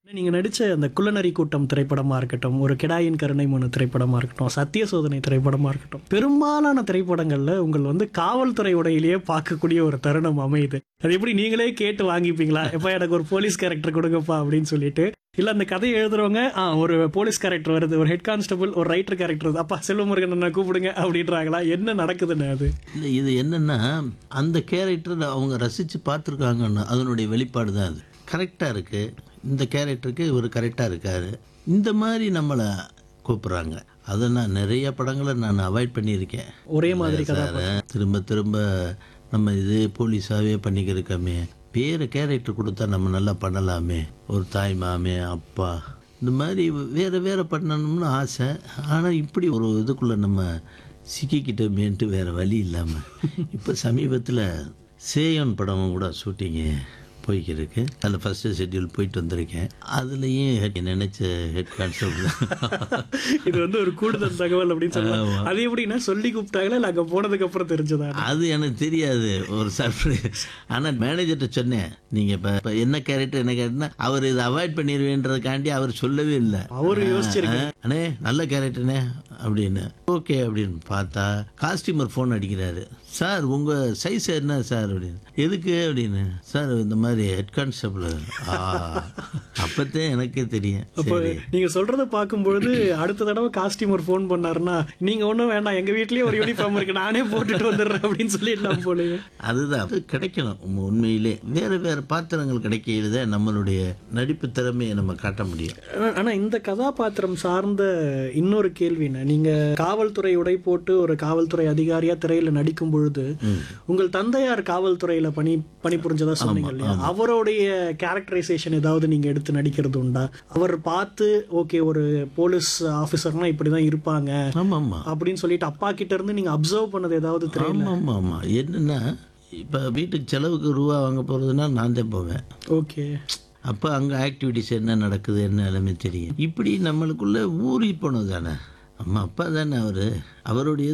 நீங்க நடிச்ச அந்த குள்ளநரி கூட்டம் திரைப்படமா இருக்கட்டும் ஒரு கிடாயின் கருணை மனு திரைப்படமா இருக்கட்டும் சத்திய சோதனை திரைப்படமா இருக்கட்டும் பெரும்பாலான திரைப்படங்கள்ல உங்கள் வந்து காவல்துறை உடையிலேயே பார்க்கக்கூடிய ஒரு தருணம் அமையுது அது எப்படி நீங்களே கேட்டு வாங்கிப்பீங்களா எப்ப எனக்கு ஒரு போலீஸ் கேரக்டர் கொடுங்கப்பா அப்படின்னு சொல்லிட்டு இல்ல அந்த கதையை எழுதுறவங்க ஆ ஒரு போலீஸ் கேரக்டர் வருது ஒரு ஹெட் கான்ஸ்டபிள் ஒரு ரைட்டர் கேரக்டர் வருது அப்பா செல்வமுருகன் என்ன கூப்பிடுங்க அப்படின்றாங்களா என்ன நடக்குதுன்னு அது இல்லை இது என்னன்னா அந்த கேரக்டர் அவங்க ரசித்து பார்த்துருக்காங்கன்னு அதனுடைய வெளிப்பாடு தான் அது கரெக்டாக இருக்குது இந்த கேரக்டருக்கு இவர் கரெக்டாக இருக்காரு இந்த மாதிரி நம்மளை கூப்பிட்றாங்க அதை நான் நிறைய படங்களை நான் அவாய்ட் பண்ணியிருக்கேன் ஒரே மாதிரி கதை சார் திரும்ப திரும்ப நம்ம இது போலீஸாகவே பண்ணிக்கிருக்கோமே வேறு கேரக்டர் கொடுத்தா நம்ம நல்லா பண்ணலாமே ஒரு தாய் மாமே அப்பா இந்த மாதிரி வேறு வேறு பண்ணணும்னு ஆசை ஆனால் இப்படி ஒரு இதுக்குள்ளே நம்ம சிக்கிக்கிட்டோமேன்ட்டு வேறு வழி இல்லாமல் இப்போ சமீபத்தில் சேயன் படம் கூட ஷூட்டிங்கு போய்க்கிருக்கு அதில் ஃபஸ்ட்டு ஷெட்யூல் போயிட்டு வந்திருக்கேன் அதுலேயும் நினச்ச ஹெட் கான்செப்ட் இது வந்து ஒரு கூடுதல் தகவல் அப்படின்னு சொல்லலாம் அது எப்படின்னா சொல்லி கூப்பிட்டாங்களா இல்ல அங்க போனதுக்கு அப்புறம் தெரிஞ்சதா அது எனக்கு தெரியாது ஒரு சர்ப்ரைஸ் ஆனால் மேனேஜர்கிட்ட சொன்னேன் நீங்கள் இப்போ இப்போ என்ன கேரக்டர் என்ன கேரக்டர்னா அவர் இதை அவாய்ட் பண்ணிடுவேன்றதுக்காண்டி அவர் சொல்லவே இல்லை அவரு யோசிச்சிருக்காரு அண்ணே நல்ல கேரக்டர்னே அப்படின்னு ஓகே அப்படின்னு பார்த்தா காஸ்டியூமர் ஃபோன் அடிக்கிறாரு சார் உங்கள் சைஸ் என்ன சார் அப்படின்னு எதுக்கு அப்படின்னு சார் இந்த மாதிரி ஹெட் கான்ஸ்டபிள் ஆ அப்போத்தான் எனக்கே தெரியும் சரி நீங்க சொல்றத பார்க்கும்பொழுது அடுத்த தடவை காஸ்டியூமர் ஃபோன் பண்ணாருன்னா நீங்க ஒண்ணும் வேண்டாம் எங்க வீட்லயே ஒரு யூனிஃபார்ம் இருக்கு நானே போட்டுட்டு வந்துடுறேன் அப்படின்னு சொல்லிடலாம் போலயே அதுதான் அது கிடைக்கணும் உம் உண்மையிலே வேறு வேறு பாத்திரங்கள் கிடைக்கையில தான் நம்மளுடைய நடிப்பு திறமையை நம்ம காட்ட முடியும் ஆனா- ஆனா இந்த கதாபாத்திரம் சார்ந்த இன்னொரு கேள்வின நீங்க காவல்துறை உடை போட்டு ஒரு காவல்துறை அதிகாரியா திரையில நடிக்கும் பொழுது உங்கள் தந்தையார் காவல்துறையில பணி பணிபுரிஞ்சதா சொன்னீங்க இல்லையா அவருடைய கேரக்டரைசேஷன் ஏதாவது நீங்க எடுத்து நடிக்கிறது உண்டா அவர் பார்த்து ஓகே ஒரு போலீஸ் ஆபீசர்னா இப்படிதான் இருப்பாங்க ஆமாம் ஆமாம் அப்படின்னு சொல்லிட்டு அப்பா கிட்ட இருந்து நீங்க அப்சர்வ் பண்ணது ஏதாவது திரையில ஆமாம் ஆமாம் ஆமாம் என்னென்னா இப்போ வீட்டுக்கு செலவுக்கு ரூபா வாங்க போகிறதுனா நான் தான் போவேன் ஓகே அப்போ அங்கே ஆக்டிவிட்டிஸ் என்ன நடக்குது என்ன எல்லாமே தெரியும் இப்படி நம்மளுக்குள்ள ஊறி போனது தானே அம்மா அப்பா தானே அவர் அவருடைய